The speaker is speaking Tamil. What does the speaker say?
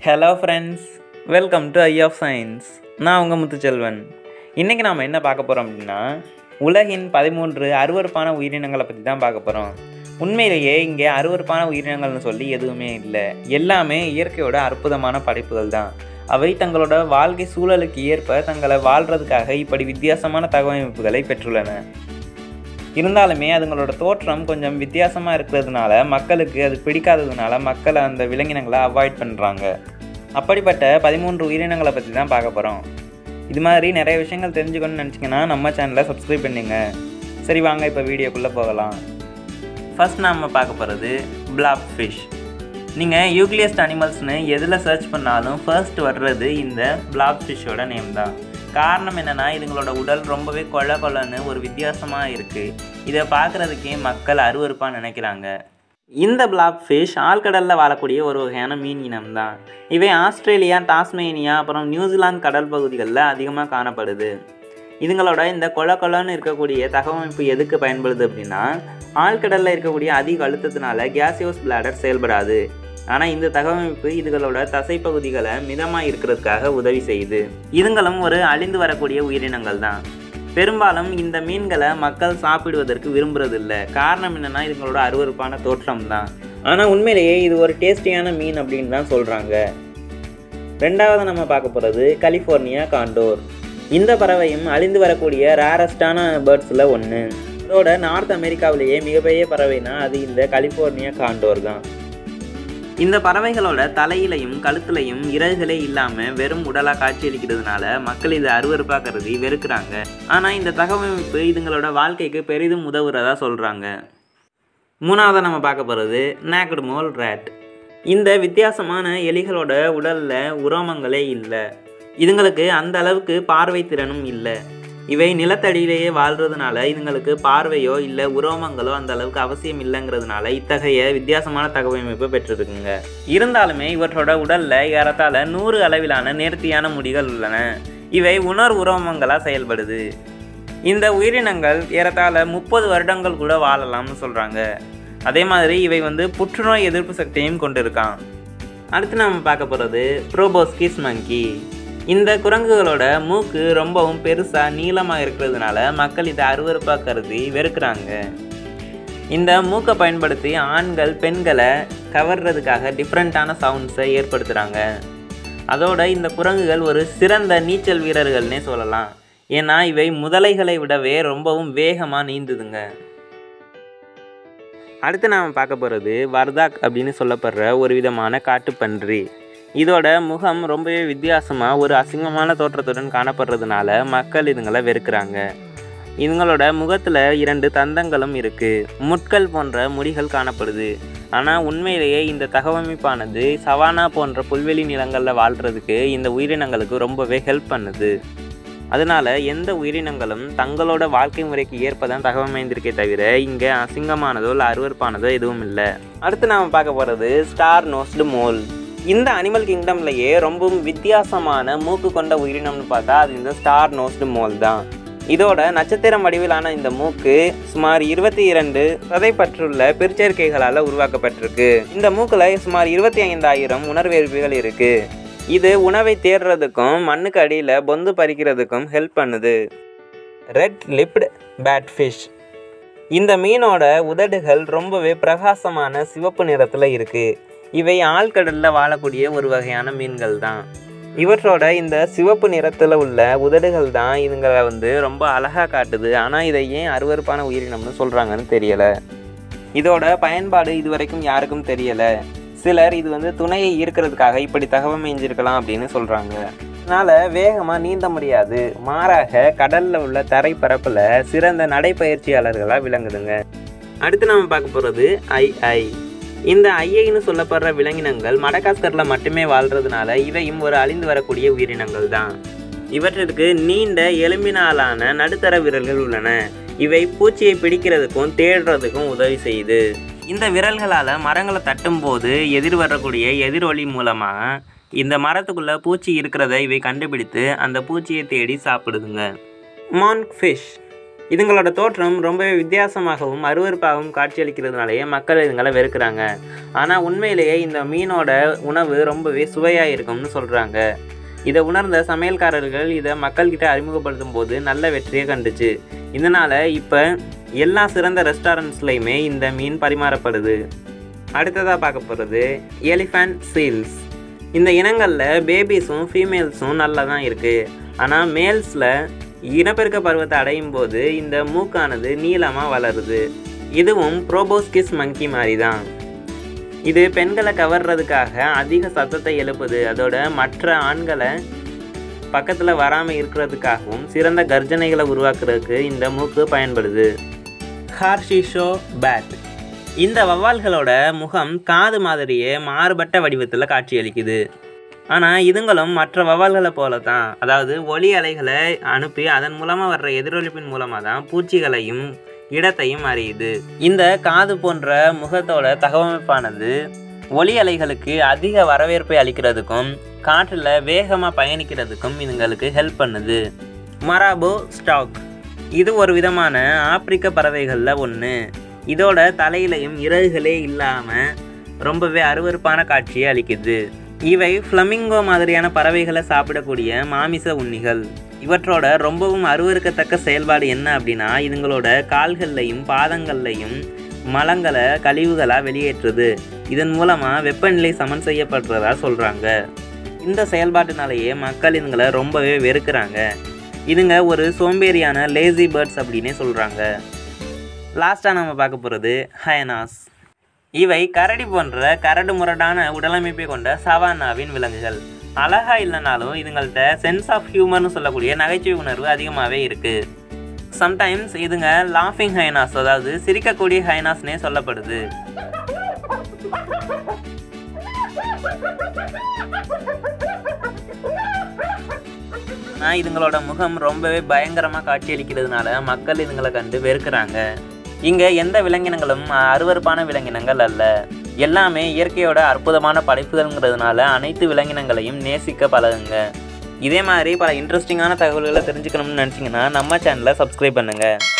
hello friends welcome to eye of science நான் உங்கள் முத்துச்செல்வன் இன்றைக்கி நாம் என்ன பார்க்க போகிறோம் அப்படின்னா உலகின் பதிமூன்று அருவருப்பான உயிரினங்களை பற்றி தான் பார்க்க போகிறோம் உண்மையிலேயே இங்கே அருவருப்பான உயிரினங்கள்னு சொல்லி எதுவுமே இல்லை எல்லாமே இயற்கையோட அற்புதமான படைப்புகள் தான் அவை தங்களோட வாழ்க்கை சூழலுக்கு ஏற்ப தங்களை வாழ்கிறதுக்காக இப்படி வித்தியாசமான தகவமைப்புகளை பெற்றுள்ளன இருந்தாலுமே அதுங்களோட தோற்றம் கொஞ்சம் வித்தியாசமாக இருக்கிறதுனால மக்களுக்கு அது பிடிக்காததுனால மக்கள் அந்த விலங்கினங்களை அவாய்ட் பண்ணுறாங்க அப்படிப்பட்ட பதிமூன்று உயிரினங்களை பற்றி தான் பார்க்க போகிறோம் இது மாதிரி நிறைய விஷயங்கள் தெரிஞ்சுக்கணும்னு நினச்சிங்கன்னா நம்ம சேனலை சப்ஸ்கிரைப் பண்ணுங்க சரி வாங்க இப்போ வீடியோக்குள்ளே போகலாம் ஃபர்ஸ்ட் நாம் பார்க்க போகிறது பிளாப் ஃபிஷ் நீங்கள் யூக்லியஸ்ட் அனிமல்ஸ்னு எதில் சர்ச் பண்ணாலும் ஃபர்ஸ்ட் வர்றது இந்த பிளாப் ஃபிஷ்ஷோட நேம் தான் காரணம் என்னென்னா இதுங்களோட உடல் ரொம்பவே கொள்ள கொள்ளன்னு ஒரு வித்தியாசமாக இருக்குது இதை பார்க்குறதுக்கே மக்கள் அருவருப்பாக நினைக்கிறாங்க இந்த பிளாப் ஃபிஷ் ஆழ்கடலில் வாழக்கூடிய ஒரு வகையான மீன் இனம் தான் இவை ஆஸ்திரேலியா டாஸ்மேனியா அப்புறம் நியூசிலாந்து கடல் பகுதிகளில் அதிகமாக காணப்படுது இதுங்களோட இந்த கொல கொலன்னு இருக்கக்கூடிய தகவமைப்பு எதுக்கு பயன்படுது அப்படின்னா ஆழ்கடலில் இருக்கக்கூடிய அதிக அழுத்தத்தினால கேசியோஸ் பிளாடர் செயல்படாது ஆனால் இந்த தகவமைப்பு இதுகளோட தசைப்பகுதிகளை மிதமாக இருக்கிறதுக்காக உதவி செய்யுது இதுங்களும் ஒரு அழிந்து வரக்கூடிய உயிரினங்கள் தான் பெரும்பாலும் இந்த மீன்களை மக்கள் சாப்பிடுவதற்கு விரும்புறதில்ல காரணம் என்னென்னா இதுங்களோட அருவருப்பான தோற்றம் தான் ஆனால் உண்மையிலேயே இது ஒரு டேஸ்டியான மீன் அப்படின்னு தான் சொல்கிறாங்க ரெண்டாவது நம்ம பார்க்க போகிறது கலிஃபோர்னியா காண்டோர் இந்த பறவையும் அழிந்து வரக்கூடிய ரேரஸ்டான பேர்ட்ஸில் ஒன்று அதோட நார்த் அமெரிக்காவிலேயே மிகப்பெரிய பறவைனா அது இந்த கலிஃபோர்னியா காண்டோர் தான் இந்த பறவைகளோட தலையிலையும் கழுத்துலையும் இறகுகளே இல்லாமல் வெறும் உடலாக காட்சியளிக்கிறதுனால மக்கள் இதை அருவருப்பாக கருதி வெறுக்கிறாங்க ஆனால் இந்த தகவமைப்பு இதுங்களோட வாழ்க்கைக்கு பெரிதும் உதவுறதா சொல்கிறாங்க மூணாவதாக நம்ம பார்க்க போகிறது நேக்கடு மோல் ரேட் இந்த வித்தியாசமான எலிகளோட உடலில் உரோமங்களே இல்லை இதுங்களுக்கு அந்த அளவுக்கு பார்வை திறனும் இல்லை இவை நிலத்தடியிலேயே வாழ்கிறதுனால இதுங்களுக்கு பார்வையோ இல்லை உரோமங்களோ அந்த அளவுக்கு அவசியம் இல்லைங்கிறதுனால இத்தகைய வித்தியாசமான தகவமைப்பு பெற்றிருக்குங்க இருந்தாலுமே இவற்றோட உடலில் ஏறத்தாழ நூறு அளவிலான நேர்த்தியான முடிகள் உள்ளன இவை உணர் உரோமங்களாக செயல்படுது இந்த உயிரினங்கள் ஏறத்தாழ முப்பது வருடங்கள் கூட வாழலாம்னு சொல்கிறாங்க அதே மாதிரி இவை வந்து புற்றுநோய் எதிர்ப்பு சக்தியும் கொண்டிருக்கான் அடுத்து நம்ம பார்க்க போகிறது ப்ரோபோஸ்கிஸ் மங்கி இந்த குரங்குகளோட மூக்கு ரொம்பவும் பெருசாக நீளமாக இருக்கிறதுனால மக்கள் இதை அருவறுப்பாக கருதி வெறுக்கிறாங்க இந்த மூக்கை பயன்படுத்தி ஆண்கள் பெண்களை கவர்றதுக்காக டிஃப்ரெண்ட்டான சவுண்ட்ஸை ஏற்படுத்துகிறாங்க அதோட இந்த குரங்குகள் ஒரு சிறந்த நீச்சல் வீரர்கள்னே சொல்லலாம் ஏன்னா இவை முதலைகளை விடவே ரொம்பவும் வேகமாக நீந்துதுங்க அடுத்து நாம் பார்க்க போகிறது வர்தாக் அப்படின்னு சொல்லப்படுற ஒரு விதமான காட்டுப்பன்றி இதோட முகம் ரொம்பவே வித்தியாசமாக ஒரு அசிங்கமான தோற்றத்துடன் காணப்படுறதுனால மக்கள் இதுங்களை வெறுக்கிறாங்க இதுங்களோட முகத்தில் இரண்டு தந்தங்களும் இருக்குது முட்கள் போன்ற முடிகள் காணப்படுது ஆனால் உண்மையிலேயே இந்த தகவமைப்பானது சவானா போன்ற புல்வெளி நிலங்களில் வாழ்கிறதுக்கு இந்த உயிரினங்களுக்கு ரொம்பவே ஹெல்ப் பண்ணுது அதனால் எந்த உயிரினங்களும் தங்களோட வாழ்க்கை முறைக்கு ஏற்பதான் தகவமைந்திருக்கே தவிர இங்கே அசிங்கமானதோ இல்லை அருவறுப்பானதோ எதுவும் இல்லை அடுத்து நாம் பார்க்க போகிறது ஸ்டார் நோஸ்டு மோல் இந்த அனிமல் கிங்டம்லையே ரொம்பவும் வித்தியாசமான மூக்கு கொண்ட உயிரினம்னு பார்த்தா அது இந்த ஸ்டார் நோஸ்டு மோல் தான் இதோட நட்சத்திரம் வடிவிலான இந்த மூக்கு சுமார் இருபத்தி இரண்டு சதைப்பற்றுள்ள பிற்சேர்க்கைகளால் உருவாக்கப்பட்டிருக்கு இந்த மூக்கில் சுமார் இருபத்தி ஐந்தாயிரம் உணர்வேற்பிகள் இருக்கு இது உணவை தேடுறதுக்கும் மண்ணுக்கு அடியில் பொந்து பறிக்கிறதுக்கும் ஹெல்ப் பண்ணுது ரெட் லிப்டு பேட் ஃபிஷ் இந்த மீனோட உதடுகள் ரொம்பவே பிரகாசமான சிவப்பு நிறத்தில் இருக்குது இவை ஆழ்கடலில் வாழக்கூடிய ஒரு வகையான மீன்கள் தான் இவற்றோட இந்த சிவப்பு நிறத்தில் உள்ள உதடுகள் தான் இதுங்களை வந்து ரொம்ப அழகாக காட்டுது ஆனால் இதை ஏன் அருவறுப்பான உயிரினம்னு சொல்கிறாங்கன்னு தெரியலை இதோட பயன்பாடு இது வரைக்கும் யாருக்கும் தெரியலை சிலர் இது வந்து துணையை ஈர்க்கிறதுக்காக இப்படி தகவமைஞ்சிருக்கலாம் அப்படின்னு சொல்கிறாங்க அதனால் வேகமாக நீந்த முடியாது மாறாக கடலில் உள்ள தரைப்பரப்பில் சிறந்த நடைப்பயிற்சியாளர்களாக விளங்குதுங்க அடுத்து நம்ம பார்க்க போகிறது ஐ ஐ இந்த ஐயைன்னு சொல்லப்படுற விலங்கினங்கள் மடகாஸ்கரில் மட்டுமே வாழ்கிறதுனால இவையும் ஒரு அழிந்து வரக்கூடிய உயிரினங்கள் தான் இவற்றிற்கு நீண்ட எலும்பினாலான நடுத்தர விரல்கள் உள்ளன இவை பூச்சியை பிடிக்கிறதுக்கும் தேடுறதுக்கும் உதவி செய்யுது இந்த விரல்களால் மரங்களை தட்டும்போது எதிர் வரக்கூடிய எதிரொலி மூலமாக இந்த மரத்துக்குள்ளே பூச்சி இருக்கிறத இவை கண்டுபிடித்து அந்த பூச்சியை தேடி சாப்பிடுதுங்க மான்க் ஃபிஷ் இதுங்களோட தோற்றம் ரொம்பவே வித்தியாசமாகவும் அருவருப்பாகவும் காட்சியளிக்கிறதுனாலேயே மக்கள் இதுங்களை வெறுக்கிறாங்க ஆனால் உண்மையிலேயே இந்த மீனோட உணவு ரொம்பவே சுவையாக இருக்கும்னு சொல்கிறாங்க இதை உணர்ந்த சமையல்காரர்கள் இதை மக்கள்கிட்ட அறிமுகப்படுத்தும் போது நல்ல வெற்றியை கண்டுச்சு இதனால் இப்போ எல்லா சிறந்த ரெஸ்டாரண்ட்ஸ்லையுமே இந்த மீன் பரிமாறப்படுது அடுத்ததாக பார்க்க போகிறது எலிஃபண்ட் சீல்ஸ் இந்த இனங்களில் பேபிஸும் ஃபீமேல்ஸும் நல்லா தான் இருக்குது ஆனால் மேல்ஸில் இனப்பெருக்க பருவத்தை அடையும் போது இந்த மூக்கானது நீளமாக வளருது இதுவும் ப்ரோபோஸ்கிஸ் மங்கி மாதிரி தான் இது பெண்களை கவர்றதுக்காக அதிக சத்தத்தை எழுப்புது அதோட மற்ற ஆண்களை பக்கத்தில் வராமல் இருக்கிறதுக்காகவும் சிறந்த கர்ஜனைகளை உருவாக்குறதுக்கு இந்த மூக்கு பயன்படுது ஹார்ஷிஷோ பேட் இந்த வவ்வால்களோட முகம் காது மாதிரியே மாறுபட்ட வடிவத்தில் காட்சியளிக்குது ஆனால் இதுங்களும் மற்ற வவ்வால்களை போல தான் அதாவது ஒளி அலைகளை அனுப்பி அதன் மூலமாக வர்ற எதிரொலிப்பின் மூலமாக தான் பூச்சிகளையும் இடத்தையும் அறியுது இந்த காது போன்ற முகத்தோட தகவமைப்பானது ஒளி அலைகளுக்கு அதிக வரவேற்பை அளிக்கிறதுக்கும் காற்றில் வேகமாக பயணிக்கிறதுக்கும் இதுங்களுக்கு ஹெல்ப் பண்ணுது மராபோ ஸ்டாக் இது ஒரு விதமான ஆப்பிரிக்க பறவைகளில் ஒன்று இதோட தலையிலையும் இறகுகளே இல்லாமல் ரொம்பவே அருவருப்பான காட்சியை அளிக்குது இவை ஃப்ளமிங்கோ மாதிரியான பறவைகளை சாப்பிடக்கூடிய மாமிச உண்ணிகள் இவற்றோட ரொம்பவும் அருவருக்கத்தக்க செயல்பாடு என்ன அப்படின்னா இதுங்களோட கால்கள்லையும் பாதங்கள்லையும் மலங்களை கழிவுகளாக வெளியேற்றுது இதன் மூலமாக வெப்பநிலை சமன் செய்யப்படுறதா சொல்கிறாங்க இந்த செயல்பாட்டினாலேயே மக்கள் இதுங்களை ரொம்பவே வெறுக்கிறாங்க இதுங்க ஒரு சோம்பேறியான லேசி பேர்ட்ஸ் அப்படின்னே சொல்கிறாங்க லாஸ்ட்டாக நம்ம பார்க்க போகிறது ஹயனாஸ் இவை கரடி போன்ற கரடு முரடான உடலமைப்பை கொண்ட சவானாவின் விலங்குகள் அழகா இல்லைனாலும் இதுங்கள்ட்ட சென்ஸ் ஆஃப் ஹியூமர்னு சொல்லக்கூடிய நகைச்சுவை உணர்வு அதிகமாகவே இருக்குது சம்டைம்ஸ் இதுங்க லாஃபிங் ஹைனாஸ் அதாவது சிரிக்கக்கூடிய ஹைனாஸ்னே சொல்லப்படுது ஆனால் இதுங்களோட முகம் ரொம்பவே பயங்கரமாக காட்சியளிக்கிறதுனால மக்கள் இதுங்களை கண்டு வெறுக்கிறாங்க இங்கே எந்த விலங்கினங்களும் அருவருப்பான விலங்கினங்கள் அல்ல எல்லாமே இயற்கையோட அற்புதமான படைப்புகள்ங்கிறதுனால அனைத்து விலங்கினங்களையும் நேசிக்க பழகுங்க இதே மாதிரி பல இன்ட்ரெஸ்டிங்கான தகவல்களை தெரிஞ்சுக்கணும்னு நினச்சிங்கன்னா நம்ம சேனலை சப்ஸ்கிரைப் பண்ணுங்கள்